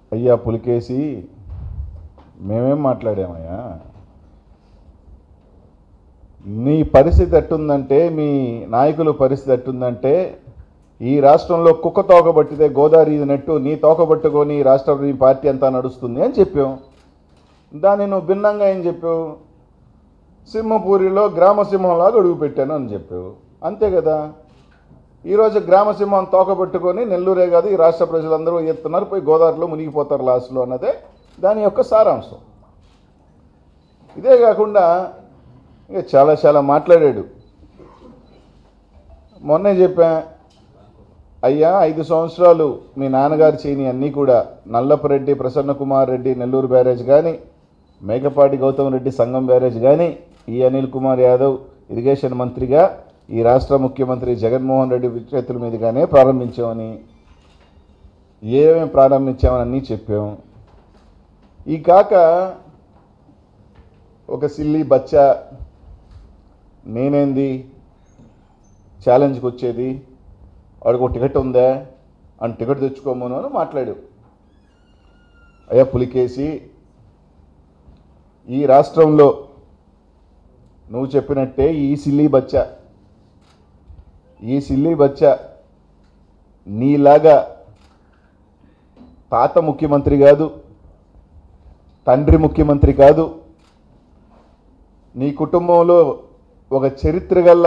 అయ్యా పులికేసి మేమేం మాట్లాడామయ్యా నీ పరిస్థితి ఎట్టుందంటే మీ నాయకుల పరిస్థితి ఎట్టుందంటే ఈ రాష్ట్రంలో కుక్క తోక పట్టితే గోదావరి నెట్టు నీ తోక పట్టుకొని ఈ రాష్ట్ర నీ పార్టీ అంతా నడుస్తుంది అని చెప్పాం దాన్ని నువ్వు భిన్నంగా ఏం చెప్పావు సింహపూరిలో గ్రామసింహంలాగా అడుగు పెట్టాను అని చెప్పావు అంతే కదా ఈరోజు గ్రామసింహం తోక పెట్టుకొని నెల్లూరే కాదు ఈ రాష్ట్ర ప్రజలందరూ ఎత్తున్నారు పోయి గోదావరిలో మునిగిపోతారు లాస్ట్లో అన్నదే దాని యొక్క సారాంశం ఇదే కాకుండా ఇంకా చాలా చాలా మాట్లాడాడు మొన్నే చెప్పా అయ్యా ఐదు సంవత్సరాలు మీ నాన్నగారు చేయని అన్నీ కూడా నల్లపరెడ్డి ప్రసన్న కుమార్ రెడ్డి నెల్లూరు బ్యారేజ్ కానీ మేకపాటి గౌతమ్ రెడ్డి సంగం బ్యారేజ్ కానీ ఈ అనిల్ కుమార్ యాదవ్ ఇరిగేషన్ మంత్రిగా ఈ రాష్ట్ర ముఖ్యమంత్రి జగన్మోహన్ రెడ్డి చేతుల మీదుగానే ప్రారంభించామని ఏమేమి ప్రారంభించామని అన్నీ చెప్పాం ఈ కాక ఒక సిల్లి బచ్చా నేనేంది ఛాలెంజ్కి వచ్చేది వాడికి ఒక టికెట్ ఉందా అని టికెట్ తెచ్చుకోమను అని మాట్లాడు అయ్యా పులికేసి ఈ రాష్ట్రంలో నువ్వు చెప్పినట్టే ఈ సిల్లీ బచ్చా ఈ సిల్లీ బచ్చా నీలాగా తాత ముఖ్యమంత్రి కాదు తండ్రి ముఖ్యమంత్రి కాదు నీ కుటుంబంలో ఒక చరిత్ర గల్ల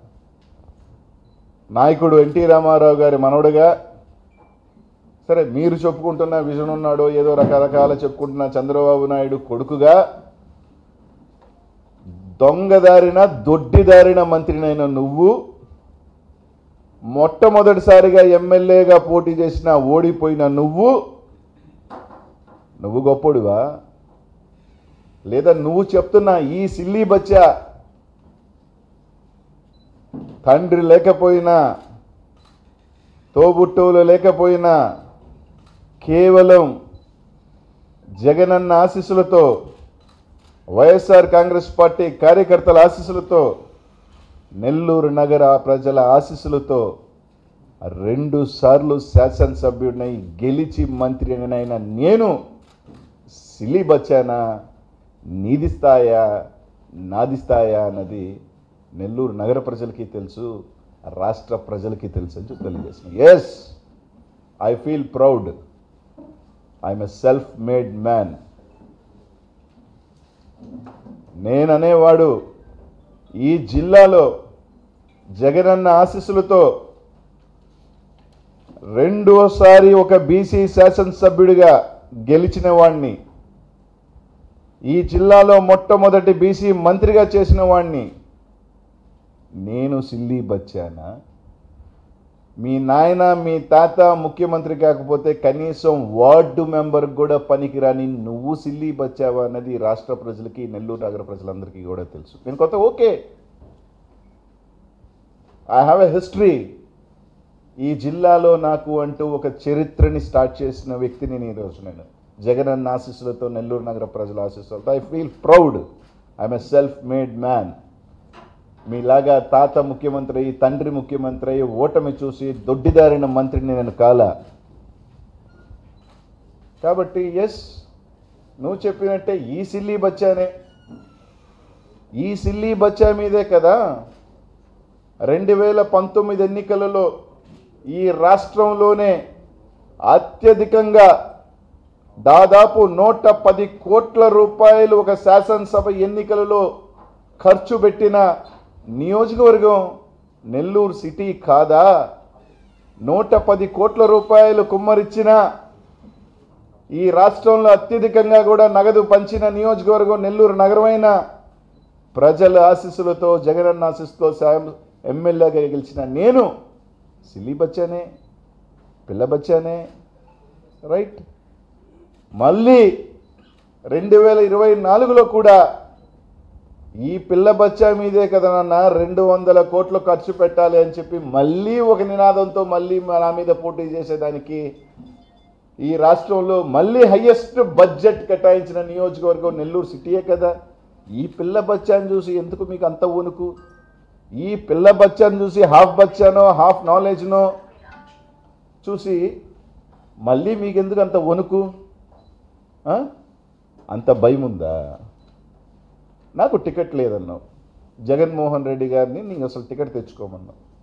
నాయకుడు ఎన్టీ రామారావు గారి మనవడుగా సరే మీరు చెప్పుకుంటున్న విజన్ ఉన్నాడో ఏదో రకరకాల చెప్పుకుంటున్న చంద్రబాబు నాయుడు కొడుకుగా దొంగదారిన దొడ్డిదారిన మంత్రినైన నువ్వు మొట్టమొదటిసారిగా ఎమ్మెల్యేగా పోటీ చేసిన ఓడిపోయిన నువ్వు నువ్వు గొప్పడువా లేదా నువ్వు చెప్తున్న ఈ సిల్లీ బచ్చా తండ్రి లేకపోయినా తోబుట్టువులు లేకపోయినా కేవలం జగనన్న ఆశీస్సులతో వైఎస్ఆర్ కాంగ్రెస్ పార్టీ కార్యకర్తల ఆశీస్సులతో నెల్లూరు నగర ప్రజల ఆశీస్సులతో రెండు సార్లు శాసనసభ్యుడినై గెలిచి మంత్రి అయిన నేను సిలి బచ్చానా నీది స్థాయా నాది స్థాయా అన్నది నెల్లూరు నగర ప్రజలకి తెలుసు రాష్ట్ర ప్రజలకి తెలుసు అని చెప్పి తెలియజేస్తున్నాను yes I feel proud I'm a self made man నేననేవాడు ఈ జిల్లాలో జగనన్న ఆశీస్సులతో రెండోసారి ఒక బీసీ శాసనసభ్యుడిగా గెలిచిన వాణ్ణి ఈ జిల్లాలో మొట్టమొదటి బీసీ మంత్రిగా చేసిన వాణ్ణి నేను సిల్లీ బచ్చానా మీ నాయన మీ తాత ముఖ్యమంత్రి కాకపోతే కనీసం వార్డు మెంబర్ కూడా పనికిరాని నువ్వు సిల్లీ బచ్చావా అన్నది రాష్ట్ర ప్రజలకి నెల్లూరు నగర ప్రజలందరికీ కూడా తెలుసు నేను కొత్త okay I have a history ఈ జిల్లాలో నాకు అంటూ ఒక చరిత్రని స్టార్ట్ చేసిన వ్యక్తిని నేను ఈరోజు నేను జగనన్న ఆశీస్సులతో నెల్లూరు నగర ప్రజల ఆశీస్సులతో I feel proud I'm a self made man మీలాగా తాత ముఖ్యమంత్రి అయ్యి తండ్రి ముఖ్యమంత్రి అయ్యి ఓటమి చూసి దొడ్డిదారిన మంత్రిని నేను కాల కాబట్టి ఎస్ నువ్వు చెప్పినట్టే ఈ సిల్లీ బచ్చానే ఈ సిల్లీ బచ్చా మీదే కదా రెండు వేల పంతొమ్మిది ఎన్నికలలో ఈ రాష్ట్రంలోనే అత్యధికంగా దాదాపు నూట పది కోట్ల రూపాయలు ఒక శాసనసభ ఎన్నికలలో ఖర్చు పెట్టిన నియోజకవర్గం నెల్లూరు సిటీ కాదా నూట పది కోట్ల రూపాయలు కుమ్మరిచ్చిన ఈ రాష్ట్రంలో అత్యధికంగా కూడా నగదు పంచిన నియోజకవర్గం నెల్లూరు నగరమైన ప్రజల ఆశీస్సులతో జగనన్న ఆశీస్సుతో సాయం ఎమ్మెల్యేగా గెలిచిన నేను సిల్లి బచ్చానే పిల్ల బచ్చానే రైట్ మళ్ళీ రెండు వేల ఇరవై నాలుగులో కూడా ఈ పిల్ల బచ్చా మీదే కదా నాన్న రెండు వందల కోట్లు ఖర్చు పెట్టాలి అని చెప్పి మళ్ళీ ఒక నినాదంతో మళ్ళీ నా మీద పోటీ చేసేదానికి ఈ రాష్ట్రంలో మళ్ళీ హయ్యెస్ట్ బడ్జెట్ కేటాయించిన నియోజకవర్గం నెల్లూరు సిటీయే కదా ఈ పిల్ల బచ్చాను చూసి ఎందుకు మీకు అంత వణుకు ఈ పిల్ల బచ్చాను చూసి హాఫ్ బచ్చానో హాఫ్ నాలెడ్జ్నో చూసి మళ్ళీ మీకు ఎందుకు అంత వణుకు ఆ? అంత భయం ఉందా నాకు టికెట్ లేదన్నావు జగన్మోహన్ రెడ్డి గారిని నీకు అసలు టికెట్ తెచ్చుకోమన్నావు